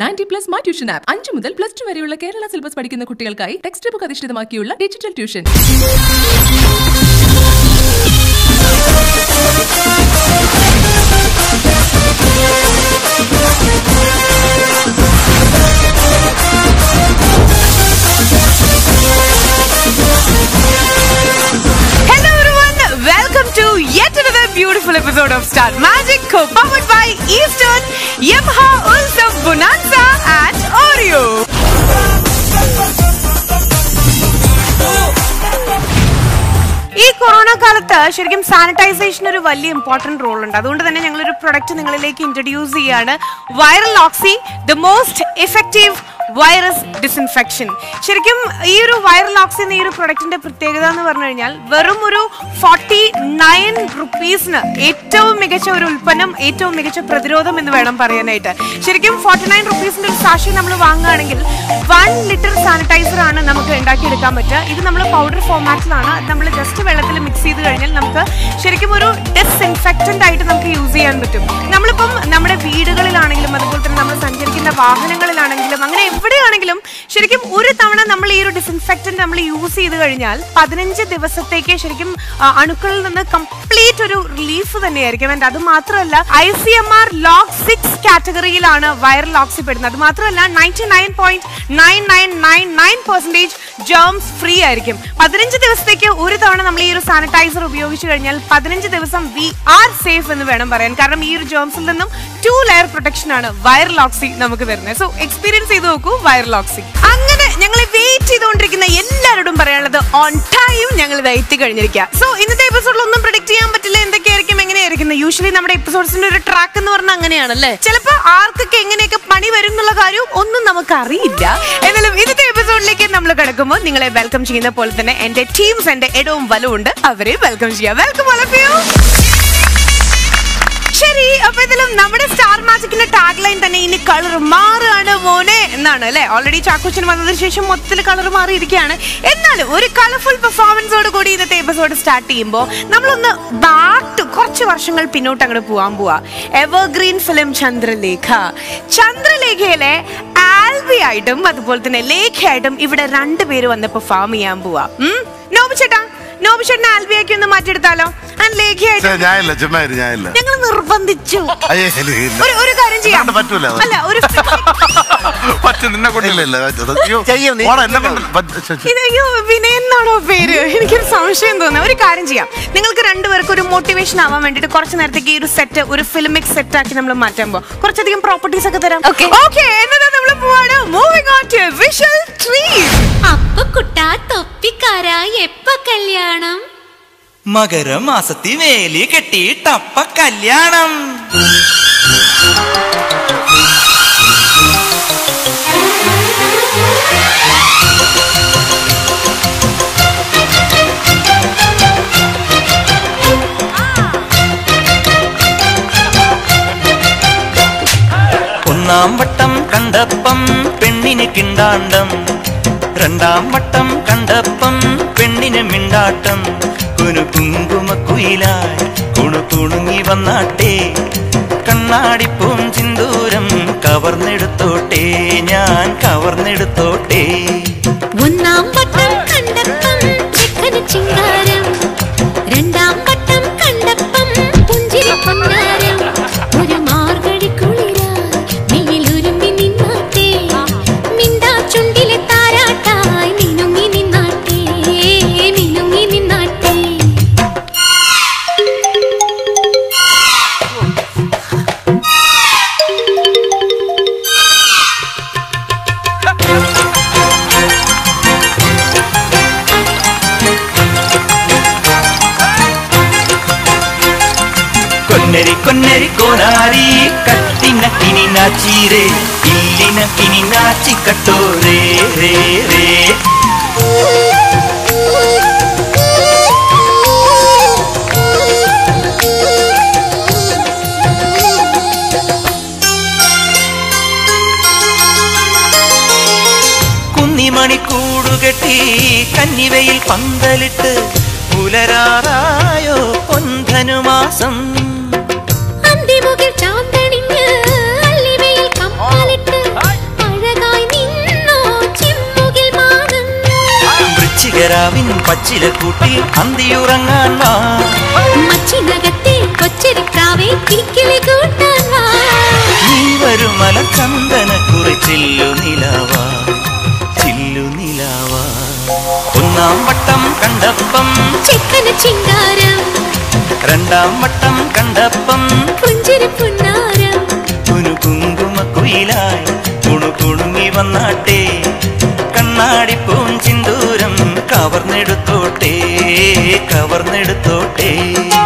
Ninety plus my tuition app അഞ്ചു മുതൽ plus two വരെയുള്ള കേരള സിലബസ് പഠിക്കുന്ന കുട്ടികൾക്കായി ടെക്സ്റ്റ് ബുക്ക് അധിഷ്ഠിതമാക്കിയുള്ള digital tuition Hello everyone, welcome to yet another beautiful episode of Star Magic co-powered by Eastern Yamaha Ulsav Bonanza and Oreo. ഈ corona കാലത്ത് ശരിക്കും sanitisation ഒരു വലിയ ഇമ്പോർട്ടന്റ് റോൾ ഉണ്ട് അതുകൊണ്ട് തന്നെ ഞങ്ങൾ ഒരു പ്രൊഡക്റ്റ് നിങ്ങളിലേക്ക് ഇൻട്രൊഡ്യൂസ് ചെയ്യാണ് viral oxy the most effective virus disinfection ശരിക്കും ഈ ഒരു വൈറൽ ഓക്സി എന്ന ഈ ഒരു പ്രൊഡക്റ്റിന്റെ പ്രത്യേകത എന്ന് പറഞ്ഞു കഴിഞ്ഞാൽ വെറും ഒരു ഫോർട്ടി നയൻ റുപ്പീസിന് ഏറ്റവും മികച്ച ഒരു ഉൽപ്പന്നം ഏറ്റവും മികച്ച പ്രതിരോധം എന്ന് വേണം പറയാനായിട്ട് ശരിക്കും ഫോർട്ടി നയൻ റുപ്പീസിന്റെ ഒരു സാക്ഷി നമ്മൾ വാങ്ങുകയാണെങ്കിൽ വൺ ലിറ്റർ സാനിറ്റൈസർ ആണ് നമുക്ക് ഉണ്ടാക്കിയെടുക്കാൻ പറ്റുക ഇത് നമ്മൾ പൗഡർ ഫോമാറ്റിലാണ് അത് നമ്മൾ ജസ്റ്റ് വെള്ളത്തിൽ മിക്സ് ചെയ്ത് കഴിഞ്ഞാൽ നമുക്ക് ശരിക്കും ഒരു ഡിസ്ഇൻഫെക്റ്റന്റ് ആയിട്ട് നമുക്ക് യൂസ് ചെയ്യാൻ പറ്റും നമ്മളിപ്പം നമ്മുടെ വീടുകളിലാണെങ്കിലും അതുപോലെ തന്നെ നമ്മൾ സഞ്ചരിക്കുന്ന വാഹനങ്ങളിലാണെങ്കിലും അങ്ങനെ എവിടെയാണെങ്കിലും ശരിക്കും ഒരു തവണ നമ്മൾ ഈ ഒരു ഡിസ്ഇൻഫെക്റ്റന്റ് നമ്മൾ യൂസ് ചെയ്ത് കഴിഞ്ഞാൽ പതിനഞ്ച് ദിവസത്തേക്ക് ശരിക്കും ആ, അണുക്കളിൽ നിന്ന് കംപ്ലീറ്റ് ഒരു റിലീഫ് തന്നെയായിരിക്കും ആൻഡ് അത് മാത്രമല്ല I C M R lock six കാറ്റഗറിയിലാണ് വൈറൽ ഓക്സി പെടുന്നത് അത് മാത്രമല്ല ninety nine point nine nine nine nine percentage germs free ആയിരിക്കും പതിനഞ്ച് ദിവസത്തേക്ക് ഒരു തവണ നമ്മൾ ഈ ഒരു സാനിറ്റൈസർ ഉപയോഗിച്ച് കഴിഞ്ഞാൽ പതിനഞ്ച് ദിവസം വി ആർ സേഫ് എന്ന് വേണം പറയാൻ കാരണം ഈ ഒരു ജേംസിൽ നിന്നും ടു ലെയർ പ്രൊട്ടക്ഷൻ ആണ് വൈറൽ ഓക്സി നമുക്ക് വരുന്നത് സോ എക്സ്പീരിയൻസ് ചെയ്ത് നോക്കൂ വൈറൽ ഓക്സി അങ്ങനെ ഞങ്ങൾ വെയിറ്റ് ചെയ്തുകൊണ്ടിരിക്കുന്ന എല്ലാവരോടും പറയാനുള്ളത് ഓൺ ടൈം ഞങ്ങൾ എത്തി കഴിഞ്ഞിരിക്കുക സോ ഇന്നത്തെ എപ്പിസോഡിൽ ഒന്നും പ്രഡിക്ട് ചെയ്യാൻ പറ്റില്ല എന്തൊക്കെയായിരിക്കും എങ്ങനെയായിരിക്കും യൂഷ്വലി നമ്മുടെ എപ്പിസോഡ്സിന്റെ ഒരു ട്രാക്ക് എന്ന് പറഞ്ഞാൽ അങ്ങനെയാണല്ലേ ചിലപ്പോൾ ആർക്കൊക്കെ എങ്ങനെയൊക്കെ പണി വരും എന്നുള്ള കാര്യം ഒന്നും നമുക്ക് അറിയില്ല എന്നാലും ഇന്നത്തെ എപ്പിസോഡിലേക്ക് നമ്മൾ കിടക്കുമ്പോൾ നിങ്ങളെ വെൽക്കം ചെയ്യുന്ന പോലെ തന്നെ എന്റെ ടീംസ് എന്റെ ഇടവും വലവും ഉണ്ട് അവരെ വെൽക്കം ചെയ്യാം വെൽക്കം ഓൾ ശരി അപ്പൊ ഇതിലും നമ്മുടെ സ്റ്റാർ മാജിക്കിന്റെ ടാഗ് ലൈൻ തന്നെ ഇനി കളർ മാറുകയാണ് മോനെ എന്നാണ് അല്ലെ ഓൾറെഡി ചാക്കോച്ചൻ വന്നതിന് ശേഷം മൊത്തത്തിൽ കളർ മാറിയിരിക്കുകയാണ് എന്നാലും ഒരു കളർഫുൾ പെർഫോമൻസോട് കൂടി ഇന്നത്തെ എപ്പിസോഡ് സ്റ്റാർട്ട് ചെയ്യുമ്പോൾ നമ്മളൊന്ന് ബാക്ക് കുറച്ച് വർഷങ്ങൾ പിന്നോട്ട് അങ്ങോട്ട് പോവാൻ പോവാ എവർഗ്രീൻ ഫിലിം ചന്ദ്രലേഖ ചന്ദ്രലേഖയിലെ ആൽബി ആയിട്ടും അതുപോലെ തന്നെ ലേഖയായിട്ടും ഇവിടെ രണ്ടുപേര് വന്ന് പെർഫോം ചെയ്യാൻ പോവാ ഉം? നോബി ചേട്ടാ നോബി ചേട്ടനെ ആൽബിയാക്കി ഒന്ന് മാറ്റിയെടുത്താലോ ആൻഡ് ലേഖയായിട്ട് ഛെ, ഞാനില്ല ചുമ്മാ ഇരു, ഞാനില്ല ഞങ്ങൾ നിർബന്ധിച്ചു അയ്യേ, ഇല്ല, ഇല്ല. ഒരു ഒരു കാര്യം ചെയ്യാം അതുകൊണ്ട് പറ്റൂല അത്. അല്ല ഒരു പറ്റും നിന്നെ കൊണ്ടില്ല ഇല്ല അത് അയ്യോ, ചെയ്യും, നീ പോടാ, എന്നെ കൊണ്ട് പറ്റ- ഛെ, ഛെ. ഇത് അയ്യോ വിനയൻ എന്നാണോ പേര് എനിക്കൊരു സംശയം തോന്നുന്നു ഒരു കാര്യം ചെയ്യാം നിങ്ങൾക്ക് രണ്ടുപേർക്ക് ഒരു മോട്ടിവേഷൻ ആവാൻ വേണ്ടിട്ട് കുറച്ച് നേരത്തേക്ക് ഈ ഒരു സെറ്റ് ഒരു ഫിലിമിക് സെറ്റ് ആക്കി നമ്മൾ മാറ്റുമ്പോ കുറച്ചധികം പ്രോപ്പർട്ടീസ് ഒക്കെ തരാം Okay. ഓക്കെ എന്നതാ നമ്മൾ പോവാണ് moving on to visual treats അപ്പ കുട്ടാ തൊപ്പിക്കാരാ എപ്പ കല്യാണം മകരമാസത്തി വേലി കെട്ടിയിട്ടപ്പ കല്യാണം ഒന്നാം വട്ടം കണ്ടപ്പം പെണ്ണിന് കിണ്ടാണ്ടം രണ്ടാം വട്ടം കണ്ടപ്പം പെണ്ണിന് മിണ്ടാട്ടം കുനു കുങ്കുമക്കുയിലായി കുണു കുണുങ്ങി വന്നാട്ടെ കണ്ണാടിപ്പൂം ചിന്തൂരം കവർന്നെടുത്തോട്ടെ ഞാൻ കവർന്നെടുത്തോട്ടെ ഒന്നാം വട്ടം കണ്ടപ്പം ചെക്കന് ചിങ്കാരം രണ്ടാം വട്ടം കണ്ടപ്പം പുഞ്ചിരി പൊന്നാരം ഒരു മാർഗഴി കുളിരായി വെയിലുരുമ്പി നിന്നാട്ടെ മിണ്ടാ ചുണ്ടിലെ താരാട്ടായി മിനുങ്ങി നിന്നാട്ടെ മിനുങ്ങി നിന്നാട്ടെ കൊന്നരി കൊന്നരി കോനാരി കത്തിന കിനി നാച്ചീരേ ഇല്ലിന കിനി നാച്ചി കട്ടോ രേ രേ രേ കുന്നിമണി കൂടുകെട്ടി കന്നിവയിൽ പന്തലിട്ട് പുലരാറായോ പൊൻധനുമാസം അന്തിമുകിൽ ചാന്തണിഞ്ഞ് അല്ലിവയിൽ കപ്പലിട്ട് കാർത്തികരാവിൻ പച്ചില കൂട്ടിൽ അന്തിയുറങ്ങാൻ വാ മച്ചിനകത്തെ കൊച്ചരിപ്രാവേ കിക്കിളി കൂട്ടാൻ വാ നീ വരുമല ചന്ദന കുറിച്ചില്ലു നിലാവാ ചില്ലു നിലാവാ ഒന്നാം വട്ടം കണ്ടപ്പം ചെക്കന് ചിങ്കാരം രണ്ടാം വട്ടം കണ്ടപ്പം പുഞ്ചിരി പുന്നാരം കുനു കുങ്കുമ കുയിലായി കുണു കുണുങ്ങി വന്നാട്ടെ കണ്ണാടി പൂഞ്ചിന്തൂരം കവർന്നെടുത്തോട്ടെ കവർന്നെടുത്തോട്ടെ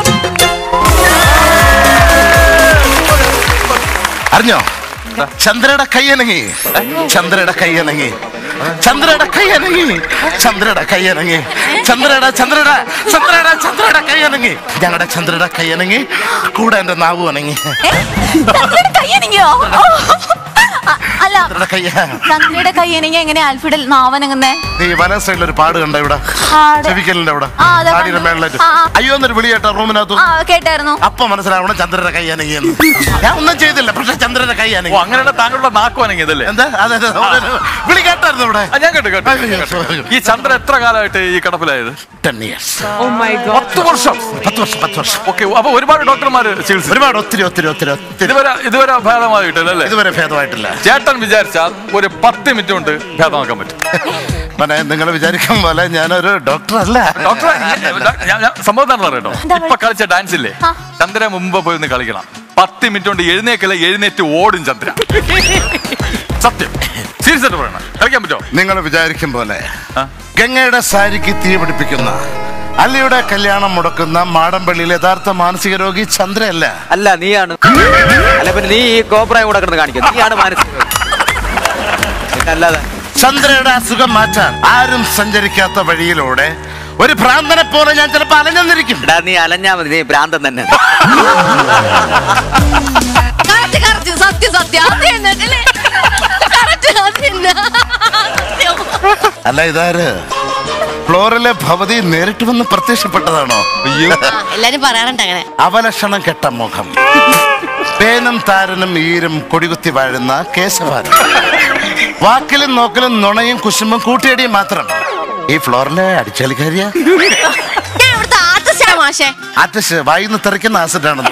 അറിഞ്ഞോ ചന്ദ്രയുടെ കൈയനങ്ങി ചന്ദ്രയുടെ കൈയനങ്ങി ചന്ദ്രയുടെ കൈയനങ്ങി ചന്ദ്രയുടെ കൈയനങ്ങി ചന്ദ്രയുടെ ചന്ദ്രയുടെ ചന്ദ്രയുടെ ചന്ദ്രയുടെ കൈയനങ്ങി ഞങ്ങളുടെ ചന്ദ്രയുടെ കൈയനങ്ങി കൂടെ എന്റെ നാവ് അനങ്ങി കയ്യണിങ്ങോ അല്ല ചന്ദ്രയുടെ കയ്യ ചന്ദ്രയുടെ കയ്യണിങ്ങ എങ്ങനെ ആൽഫിഡൽ നാവനങ്ങുന്നേ നീ വല സൈഡിൽ ഒരു പാട് കണ്ട ഇവിടെ പാട്. ചെവിക്കലിന്റെ അവിടെ ആ, അതാ പാടിയുടെ കണ്ടു. മേളിലായിട്ട് ആ, ആ. അയ്യോ എന്നൊരു വിളി കേട്ടോ റൂമിനകത്ത് ആ കേട്ടായിരുന്നു അപ്പൊ മനസ്സിലാവണം ചന്ദ്രന്റെ കൈ അനങ്ങിയെന്ന് ഞാൻ ഒന്നും ചെയ്തില്ല പക്ഷെ ചന്ദ്രന്റെ കൈ ഓ അനങ്ങി അങ്ങനെയുള്ള താങ്കളുടെ നാക്കു അനങ്ങിയതല്ലേ എന്താ അതെ അതെ ഒരു വിളി കേട്ടായിരുന്നു ഇവിടെ ആ, ഞാൻ കേട്ടു കേട്ടു, അയ്യോ, കേട്ടു sorry. ഈ ചന്ദ്രൻ എത്ര കാലമായിട്ട് ഈ കിടപ്പിലായത് ten years oh my god പത്ത് വർഷം പത്ത് വർഷം പത്ത് വർഷം ഓക്കെ അപ്പൊ ഒരുപാട് ഡോക്ടർമാര് ചികിത്സിച്ചു ഒരുപാട് ഒത്തിരി ഒത്തിരി ഒത്തിരി ഒത്തിരി ഇതുവരെ ഇതുവരെ ഭേദമായിട്ടില്ല അല്ലേ ഇതുവരെ ഭേദമായിട്ടില്ല ചേട്ടൻ വിചാരിച്ചാൽ ഒരു പത്ത് മിനിറ്റ് കൊണ്ട് ഭേദമാക്കാൻ പറ്റും മനെ നിങ്ങൾ വിചാരിക്കും പോലെ ഞാനൊരു ഡോക്ടർ അല്ല ഡോക്ടറെ ഞാൻ- ഞാൻ സംഭവം എന്താണെന്ന് അറിയട്ടോ ഇപ്പൊ കളിച്ച ഡാൻസ് ഇല്ലേ ചന്ദ്ര മുമ്പ് പോയി ഒന്ന് കളിക്കണം പത്ത് മിനിറ്റ് കൊണ്ട് എഴുന്നേക്കല്ല എഴുന്നേറ്റ് ഓടും ചന്ദ്ര സത്യം സീരിയസ് ആയിട്ട് പറയണം കളിക്കാൻ പറ്റുമോ നിങ്ങൾ വിചാരിക്കും പോലെ ആ. ഗംഗയുടെ സാരിക്ക് തീ പിടിപ്പിക്കുന്ന അല്ലിയുടെ കല്യാണം മുടക്കുന്ന മാടമ്പള്ളിയിലെ യഥാർത്ഥ മാനസിക രോഗി ചന്ദ്രയല്ല അല്ല നീയാണ് അല്ല പിന്നെ നീ ഈ കോപ്രായം കൂടെ കിടന്ന് കാണിക്കുക നീയാണ് മാനസിക രോഗി. പിന്നെ അല്ലാതെ ചന്ദ്രയുടെ അസുഖം മാറ്റാൻ ആരും സഞ്ചരിക്കാത്ത വഴിയിലൂടെ ഒരു ഭ്രാന്തനെ പോലെ ഞാൻ ചിലപ്പോ അലഞ്ഞെന്നിരിക്കും എടാ നീ അലഞ്ഞാ മതി നീ ഭ്രാന്തൻ തന്നെ കറക്റ്റ് കറക്റ്റ് സത്യം സത്യം അത് തന്നെ അല്ലേ കറക്റ്റ് അത് തന്നെ അല്ല ഇതാര് ഫ്ലോറിലെ ഭവതി നേരിട്ട് വന്ന് പ്രത്യക്ഷപ്പെട്ടതാണോ അയ്യോ എല്ലാരും പറയാറുണ്ട് അങ്ങനെ അവലക്ഷണം കെട്ട മുഖം പേനും താരനും ഈരും കൊടികുത്തി വാഴുന്ന കേശവാൻ വാക്കിലും നോക്കലും നുണയും കുശുമ്പും കൂട്ടിയടിയും മാത്രം ഈ ഫ്ലോറിലെ അടിച്ചാലിക്കാരിയ ഞാൻ ഇവിടുത്തെ ആർട്ടിസ്റ്റാ മാഷേ ആർട്ടിസ്റ്റ് വായിന്ന് തെറിക്കുന്ന ആസിഡാണെന്ന്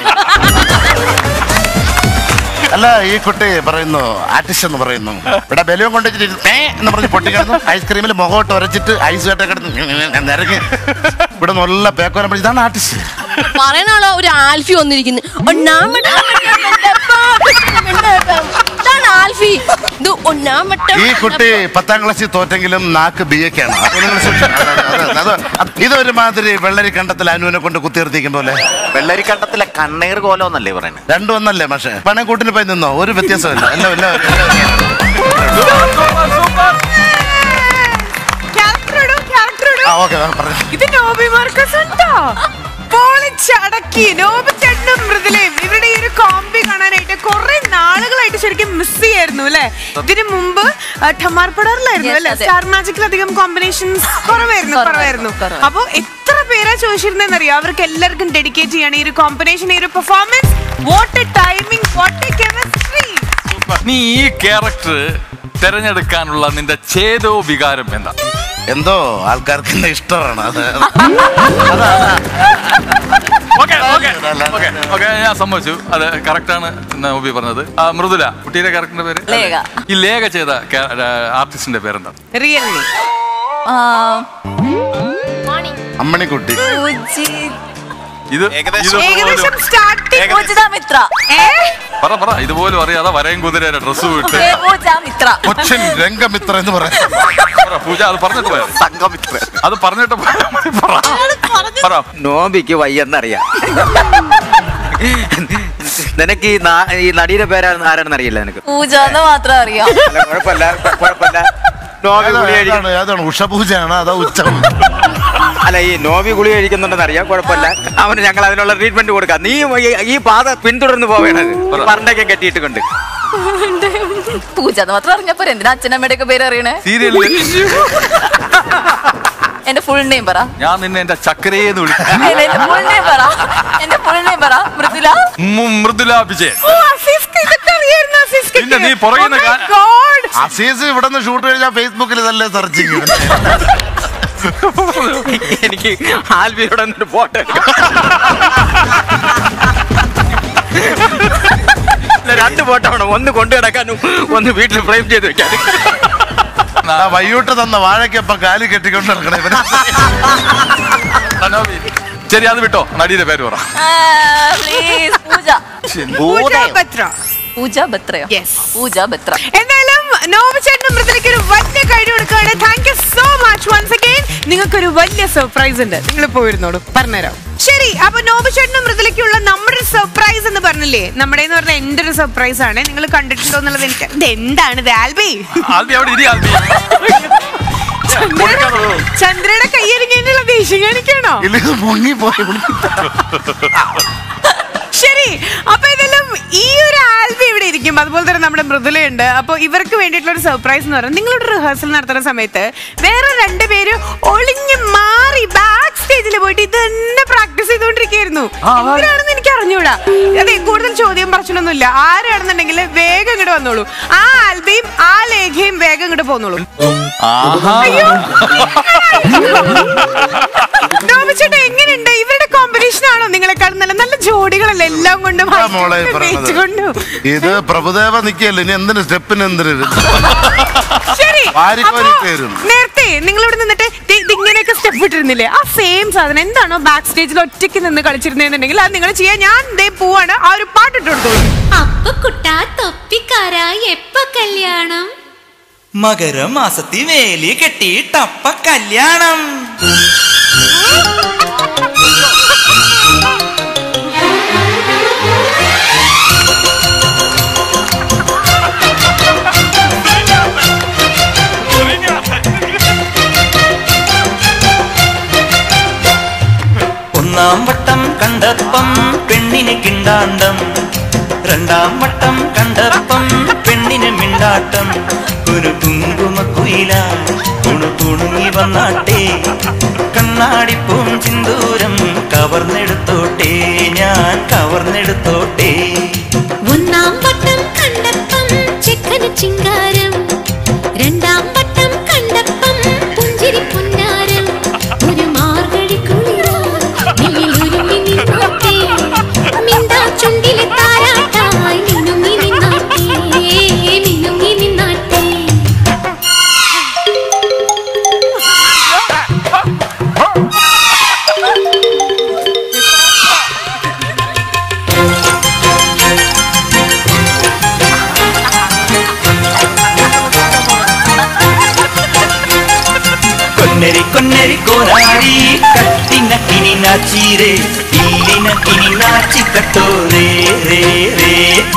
അല്ല ഈ കുട്ടി പറയുന്നു ആർട്ടിസ്റ്റ് എന്ന് പറയുന്നു ഇവിടെ ബലവും കൊണ്ടിട്ട് ഏ എന്ന് പറഞ്ഞ് പൊട്ടിക്കിടന്നു ഐസ്ക്രീമിൽ മുഖോട്ട് ഉരച്ചിട്ട് ഐസ് കട്ട കിടന്ന് നിരങ്ങി ഇവിടെ നല്ല പേക്കോരം പിടിച്ച് ഇതാണ് ആർട്ടിസ്റ്റ് പറയണല്ലോ ഒരു ആൽഫി വന്നിരിക്കുന്നു ഒന്നാമത്തെ ഇതാണ് ആൽഫി ഇത് ഒന്നാമത്തെ ഈ കുട്ടി പത്താം ക്ലാസ്സിൽ തോറ്റെങ്കിലും നാക്ക് ബി എക്കാണ് അപ്പൊ നിങ്ങൾ സൂക്ഷിക്കണം. അത് അത് അത് ഇതൊരുമാതിരി വെള്ളരി കണ്ടത്തിൽ അനുവിനെ കൊണ്ട് കുത്തിർത്തിക്കും പോലെ വെള്ളരിക്കണ്ടത്തിലെ കണ്ണീർ കോലോന്നല്ലേ പറയുന്നത് രണ്ടും ഒന്നല്ലേ പക്ഷേ പണക്കൂട്ടിന് പോയി നിന്നോ ഒരു വ്യത്യാസമില്ല എല്ലാം എല്ലാം ക്യാരക്ടർ ഇടും ക്യാരക്ടർ ഇടും ആ ഓക്കെ പറഞ്ഞു ഇത് നോബി മാർക്കസ് ഉണ്ടോ പൊളിച്ചടക്കി നോബി ചേട്ടനും മൃദുലയും ഇവരുടെ ഈ ഒരു കോമ്പി കാണാനായിട്ട് കുറെ നാളുകളായിട്ട് ശരിക്കും മിസ് ചെയ്യായിരുന്നു അല്ലെ ഇതിനു മുമ്പ് ആ, ഠമാർ പടാറിലായിരുന്നു Yes, അല്ലെ അതെ. സ്റ്റാർ മാജിക്കിൽ അധികം കോമ്പിനേഷൻസ് കുറവായിരുന്നു കുറവായിരുന്നു കുറവ്. അപ്പൊ എത്ര പേരാ ചോദിച്ചിരുന്നെന്നറിയോ അവർക്ക് എല്ലാവർക്കും ഡെഡിക്കേറ്റ് ചെയ്യാണ് ഈ ഒരു കോമ്പിനേഷൻ ഈ ഒരു performance what a timing what a chemistry നീ ഈ ക്യാരക്ടർ തെരഞ്ഞെടുക്കാനുള്ള നിന്റെ ചേതോ വികാരം എന്താ എന്തോ ആൾക്കാർക്ക് എന്നെ ഇഷ്ടമാണ് അത് ഓക്കെ ഓക്കെ ഓക്കെ ഓക്കെ ഞാൻ സമ്മതിച്ചു അത് കറക്റ്റ് ആണ് നബി പറഞ്ഞത് ആ, മൃദുല കുട്ടിയുടെ ക്യാരക്ടറിന്റെ പേര് ലേഖ. ഈ ലേഖ ചെയ്ത ആർട്ടിസ്റ്റിന്റെ പേരെന്താ റിയൽമി അമ്മണിക്കുട്ടി ഇത് ഇതുപോലെ ഏകദേശം സ്റ്റാർട്ടിംഗ് പൂജിതാമിത്ര പറ പറ ഇതുപോലും അറിയാതെ വരയും കുതിരയുടെ ഡ്രസ്സ് വിട്ട് പൂജാമിത്ര കൊച്ചിൻ രംഗമിത്ര എന്ന് പറയാം പറ, പൂജ അത് പറഞ്ഞിട്ട് പോയാ മതി. സംഘമിത്ര അത് പറഞ്ഞിട്ട് പോയാ മതി. പറ പറ നോബിക്ക് വയ്യെന്നറിയാം നിനക്ക് ഈ നാ- ഈ നടിയുടെ പേരാണെന്ന് ആരാണെന്ന് അറിയില്ല നിനക്ക് പൂജ എന്ന് മാത്രം അറിയാം അല്ല, കുഴപ്പമില്ല കുഴപ്പമില്ല നോബി ഗുളി കഴിക്കും ഏതാണ് ഏതാണ് ഉഷപൂജയാണ് അതോ ഉച്ച അല്ല ഈ നോബി ഗുളി കഴിക്കുന്നുണ്ടെന്ന് അറിയാം കുഴപ്പമില്ല അവന് ഞങ്ങൾ അതിനുള്ള ട്രീറ്റ്മെന്റ് കൊടുക്കാം നീ ഈ- ഈ പാത പിന്തുടർന്ന് പോവേണത് പറഞ്ഞൊക്കെ കെട്ടിയിട്ട് കൊണ്ട് പൂജ എന്ന് മാത്രം അറിഞ്ഞപ്പോ എന്തിനാ അച്ഛനമ്മയുടെ ഒക്കെ പേര് അറിയണേ സീരിയലില് എന്റെ ഫുൾ നെയിം പറ ഞാൻ നിന്നെ എന്റെ ചക്കരേന്ന് വിളിക്കും ഇല്ല, എന്റെ ഫുൾ നെയിം പറ എന്റെ ഫുൾ നെയിം പറ മൃദുല മൃദുല വിജയൻ ഓ, അസീസ്ക്ക് ഇതൊക്കെ അറിയായിരുന്നു അസീസ്ക്ക്. പിന്നെ നീ പുറകിന്ന് Oh my കാ- God. അസീസ് ഇവിടെ നിന്ന് ഷൂട്ട് കഴിഞ്ഞാൽ ഫേസ്ബുക്കിൽ ഇതല്ലേ സെർച്ച് ചെയ്യും എനിക്ക് ആൽബിയോടെ എന്നിട്ട് ഫോട്ടോ രണ്ട് ഫോട്ടോ വേണം ഒന്ന് കൊണ്ടു കിടക്കാനും ഒന്ന് വീട്ടിൽ ഫ്രെയിം ചെയ്ത് വെക്കാനും ആ വയ്യൂട്ട് തന്ന വാഴയ്ക്കൊപ്പം കാലി കെട്ടിക്കൊണ്ട് നടക്കണേ ഇവന്. അനോബി. ശരി അത് വിട്ടോ നടിയുടെ പേര് പറ പ്ലീസ് പൂജ പൂജ ബത്ര പൂജ ബത്രയോ Yes. പൂജ ബത്ര എന്തായാലും നോബിച്ചേട്ടനും മൃദുലയ്ക്ക് ഒരു വലിയ കൈഡ് കൊടുക്കുകയാണ് thank you so much once again നിങ്ങൾക്കൊരു വലിയ സർപ്രൈസ് ഉണ്ട് നിങ്ങൾ പോയിരുന്നോളൂ പറഞ്ഞുതരാം ശരി അപ്പൊ നോബിച്ചേട്ടനും മൃദുലയ്ക്കുള്ള നമ്മുടെ സർപ്രൈസ് എന്ന് പറഞ്ഞില്ലേ നമ്മുടെ എന്ന് പറഞ്ഞ എന്റെ ഒരു സർപ്രൈസ് ആണ് നിങ്ങൾ കണ്ടിട്ടുണ്ടോ എന്നുള്ളത് എനിക്ക് ഇത് എന്താണ് ഇത് ആൽബി ആൽബി അവിടെ ഇരി ആൽബി ചന്ദ്രയുടെ ചന്ദ്രയുടെ കൈയരിങ്ങേണ്ടുള്ള ദേഷ്യം കാണിക്കണോ ഇല്ല ഇത് മുങ്ങിപ്പോയി ശരി അപ്പൊ ഇതെല്ലാം ഈ ഒരു ആൽബം ഇവിടെ ഇരിക്കും അതുപോലെ തന്നെ നമ്മുടെ മൃദുലയുണ്ട് അപ്പൊ ഇവർക്ക് വേണ്ടിയിട്ടുള്ള ഒരു സർപ്രൈസ് എന്ന് പറയുന്നത് നിങ്ങളുടെ റിഹേഴ്സൽ നടത്തുന്ന സമയത്ത് വേറെ രണ്ടുപേര് ഒളിഞ്ഞ് മാറി ബാക്ക് സ്റ്റേജിൽ പോയിട്ട് ഇത് തന്നെ പ്രാക്ടീസ് ചെയ്തുകൊണ്ടിരിക്കുകയായിരുന്നു എന്തിനാണെന്ന് എനിക്ക് അറിഞ്ഞൂടാ അതെ കൂടുതൽ ചോദ്യം പറച്ചിലൊന്നുമില്ല ആരാണെന്നുണ്ടെങ്കിൽ വേഗം ഇങ്ങോട്ട് വന്നോളൂ ആ ആൽബയും ആ ലേഖയും വേഗം ഇങ്ങോട്ട് പോന്നോളൂ അയ്യോ നോബിച്ചേട്ടാ എങ്ങനെയുണ്ട് ഇവരുടെ കോമ്പറ്റീഷൻ ആണോ നിങ്ങളെക്കാളും നല്ല നല്ല ജോഡികളല്ലേ എല്ലാം കൊണ്ടും ആ മോളെ ഈ weight കൊണ്ടും പറയുന്നത് ഇത് പ്രഭുദേവ നിക്കല്ലേ ഇനി എന്തിന് സ്റ്റെപ്പിന് എന്തിന് ശരി വാരിക്കോരി അപ്പോ കയറും. നേരത്തെ നിങ്ങൾ ഇവിടെ നിന്നിട്ട് ദേ ഇത് ഇങ്ങനെയൊക്കെ സ്റ്റെപ്പ് ഇട്ടിരുന്നില്ലേ ആ സെയിം സാധനം എന്താണോ ബാക്ക് സ്റ്റേജിൽ ഒറ്റയ്ക്ക് നിന്ന് കളിച്ചിരുന്നെന്നുണ്ടെങ്കിൽ അത് നിങ്ങൾ ചെയ്യാൻ ഞാൻ ദേ പോവാണ് ആ ഒരു പാട്ട് ഇട്ട് കൊടുത്തോളൂ അപ്പ കുട്ടാ തൊപ്പിക്കാരാ എപ്പ കല്യാണം മകരമാസത്തി വേലി കെട്ടിയിട്ടപ്പ കല്യാണം ഒന്നാം വട്ടം കണ്ടപ്പം പെണ്ണിന് കിണ്ടാണ്ടം രണ്ടാം വട്ടം കണ്ടപ്പം പെണ്ണിന് മിണ്ടാട്ടം ഒരു കുങ്കുമക്കുയില കുണു കുണുങ്ങി വന്നാട്ടെ കണ്ണാടിപ്പൂം ചിന്തൂരം കവർന്നെടുത്തോട്ടെ ഞാൻ കവർന്നെടുത്തോട്ടെ ഒന്നാം വട്ടം കണ്ടപ്പം ചെക്കന് ചിങ്കാരം രണ്ടാം വട്ടം കണ്ടപ്പം പുഞ്ചിരി പുന്നാരം ഒരു മാർഗഴി കുളിര നീലൊരുങ്ങി നിന്നോട്ടെ മിണ്ടാ ചുണ്ടിലെ താരാട്ടായി മിനുങ്ങി നിന്നാട്ടെ മിനുങ്ങി നിന്നാട്ടെ കൊന്നരി കൊന്നരി കോനാരി കട്ടിന കിനി നാച്ചീരേ ഇല്ലിന കിനി നാച്ചി കട്ടോ രേ രേ രേ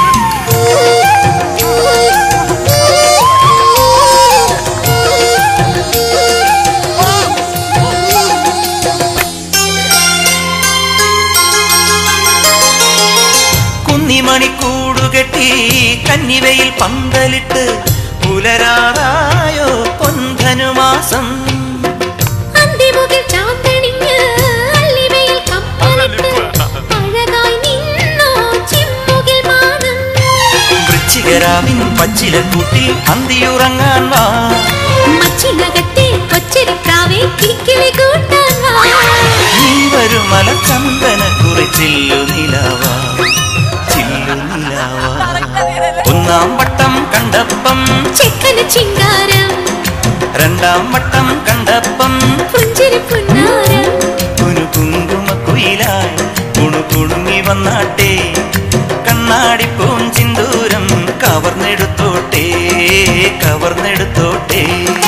കുന്നിമണി കൂടുകെട്ടി കന്നിവയിൽ പന്തലിട്ട് പുലരാറായോ പൊന്തനുമാസം അന്തിമുകിൽ ചാന്തണിഞ്ഞ് അല്ലിവയിൽ കപ്പലിട്ട് അഴകായി നിന്നോ ചെമ്മുകിൽ മാനം വൃശ്ചികരാവിൻ പച്ചില കൂട്ടിൽ അന്തിയുറങ്ങാൻ വാ മച്ചിനകത്തെ കൊച്ചരിപ്രാവേ കിക്കിളി കൂട്ടാൻ വാ നീ വരും മല ചന്ദന കുറിച്ചില്ലു നിലാവാ ചില്ലു നിലാവാ ഒന്നാം വട്ടം കണ്ടപ്പം ചെക്കന് ചിങ്കാരം രണ്ടാം വട്ടം കണ്ടപ്പം പുഞ്ചിരി പുന്നാരം ഒരു കുങ്കുമക്കുയിലായി കുണു കുണുങ്ങി വന്നാട്ടെ കണ്ണാടിപ്പൂം ചിന്തൂരം കവർന്നെടുത്തോട്ടെ കവർന്നെടുത്തോട്ടെ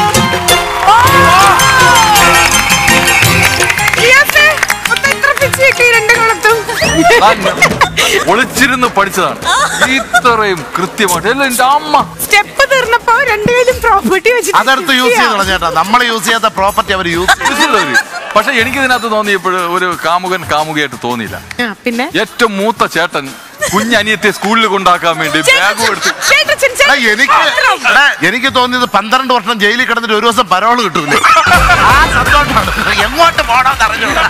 ലിയാസേ, ഒന്ന് എത്ര പിച്ച് കിട്ടി രണ്ട് കുളത്തും ഒളിച്ചിരുന്ന് പഠിച്ചതാണ് ഇത്രയും കൃത്യമായിട്ട് എല്ലാം എന്റെ അമ്മ സ്റ്റെപ്പ് തീർന്നപ്പോ രണ്ടുപേരും പ്രോപ്പർട്ടി വെച്ചിട്ട് അതെടുത്ത് യൂസ് ചെയ്ത് കളഞ്ഞേട്ടാ നമ്മൾ യൂസ് ചെയ്യാത്ത പ്രോപ്പർട്ടി അവർ യൂസ് മനസ്സിലായി? പക്ഷെ എനിക്ക് ഇതിനകത്ത് തോന്നിയപ്പോൾ ഒരു കാമുകൻ കാമുകയായിട്ട് തോന്നിയില്ല ആ, പിന്നെ ഏറ്റവും മൂത്ത ചേട്ടൻ കുഞ്ഞനിയത്തെ സ്കൂളിൽ കൊണ്ടാക്കാൻ വേണ്ടി ബാഗും എടുത്ത് ചേട്ടച്ചൻ, എടാ, ചേട്ടൻ. എനിക്ക് എടാ, എനിക്ക് തോന്നിയത് പന്ത്രണ്ട് വർഷം ജയിലിൽ കിടന്നിട്ട് ഒരു ദിവസം പരോള് കിട്ടൂലേ ആ സന്തോഷമാണ് എങ്ങോട്ട് പോണോന്ന് അറിഞ്ഞൂടാ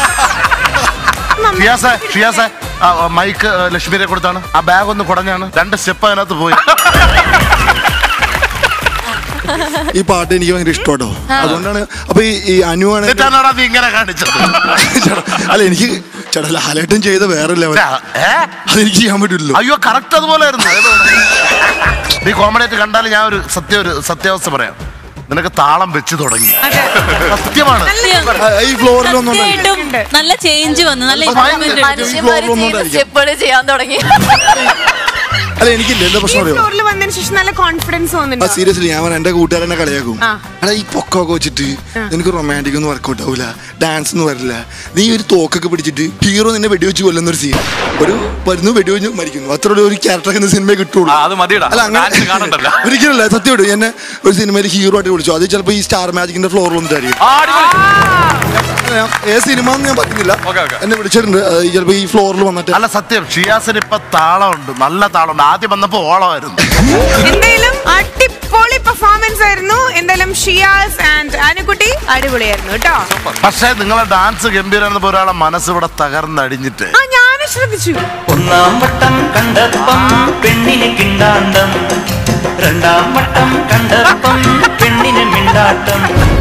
ഷിയാസെ ഷിയാസെ ആ, ആ, മൈക്ക് ആ, ലക്ഷ്മിയെ കൊടുത്താണ് ആ ബാഗ് ഒന്ന് കുടഞ്ഞാണ് രണ്ട് സ്റ്റെപ്പ് അതിനകത്ത് പോയി ഈ പാട്ട് എനിക്ക് ഭയങ്കര ഇഷ്ടമാട്ടോ അതുകൊണ്ടാണ് അപ്പൊ ഈ ഈ അനു ആണ് എന്നിട്ടാണോടാ നീ ഇങ്ങനെ കാണിച്ചത് ചേട്ടാ, അല്ല എനിക്ക് ചേട്ടാ ലാലേട്ടൻ ചെയ്ത വേറെ ലെവൽ ഏ? അതെനിക്ക് ചെയ്യാൻ പറ്റില്ലല്ലോ അയ്യോ കറക്റ്റ് അതുപോലെ ആയിരുന്നു നീ കോമഡി ആയിട്ട് കണ്ടാൽ ഞാൻ ഒരു സത്യ ഒരു സത്യാവസ്ഥ പറയാം നിനക്ക് താളം വെച്ച് തുടങ്ങി സത്യമാണ് ഈ ഫ്ലോറിലൊന്നും സത്യമായിട്ടും നല്ല ചേഞ്ച് വന്നു നല്ല അപ്പൊ improvement ഉണ്ട്. മനുഷ്യന്മാര് ചെയ്യുന്ന സ്റ്റെപ്പുകൾ ചെയ്യാൻ തുടങ്ങി അല്ല എനിക്കില്ല എന്താ ഈ പ്രശ്നം അറിയോ ഫ്ലോറിൽ വന്നതിന് ശേഷം നല്ല കോൺഫിഡൻസ് ആ തോന്നുന്നുണ്ടോ സീരിയസ്ലി ഞാൻ എന്റെ കൂട്ടുകാരനെ കളിയാക്കും ആ. എടാ ഈ പൊക്കമൊക്കെ വെച്ചിട്ട് നിനക്ക് റൊമാൻറ്റിക് ഒന്നും വർക്കൗട്ട് ആവില്ല ഡാൻസ് ഒന്നും വരില്ല നീ ഒരു തോക്കൊക്കെ പിടിച്ചിട്ട് ഹീറോ നിന്നെ വെടിവെച്ച് കൊല്ലുന്ന ഒരു സീൻ ഒരു വരുന്നു വെടിവെച്ച് മരിക്കുന്നു അത്ര ഒരു ക്യാരക്ടർ എന്ന സിനിമ കിട്ടുള്ളൂ ആ, അത് മതിയെടാ. അല്ല അങ്ങനെ Dance കാണണ്ടല്ലോ. ഒരിക്കലല്ല സത്യം വിടും എന്നെ ഒരു സിനിമയിൽ ഹീറോ ആയിട്ട് വിളിച്ചു അത് ചിലപ്പോൾ ഈ സ്റ്റാർ മാജിക്കിന്റെ ഫ്ലോറിൽ വന്നിട്ടായിരിക്കും ആ, അടിപൊളി. ഞാൻ ഏത് സിനിമ എന്ന് ഞാൻ പറഞ്ഞില്ല Okay, okay. എന്നെ വിളിച്ചിട്ടുണ്ട് അത് ചിലപ്പോൾ ഈ ഫ്ലോറിൽ വന്നിട്ട് അല്ല സത്യം ഷിയാസിന് ഇപ്പൊ താളമുണ്ട് നല്ല താളമുണ്ട് ആദ്യം വന്നപ്പോ ഓളമായിരുന്നു എന്തായാലും അടിപൊളി പെർഫോമൻസ് ആയിരുന്നു എന്തായാലും ഷിയാസ് ആൻഡ് ആനക്കുട്ടി അടിപൊളിയായിരുന്നു കേട്ടോ പക്ഷേ നിങ്ങളെ ഡാൻസ് ഗംഭീരാണെന്ന് ഒരാളെ മനസ്സ് ഇവിടെ തകർന്നടിഞ്ഞിട്ട് ആ ഞാനും ശ്രദ്ധിച്ചു ഒന്നാം വട്ടം കണ്ടപ്പം പെണ്ണിന് കിണ്ടാണ്ടം രണ്ടാം വട്ടം കണ്ടപ്പം പെണ്ണിന് മിണ്ടാട്ടം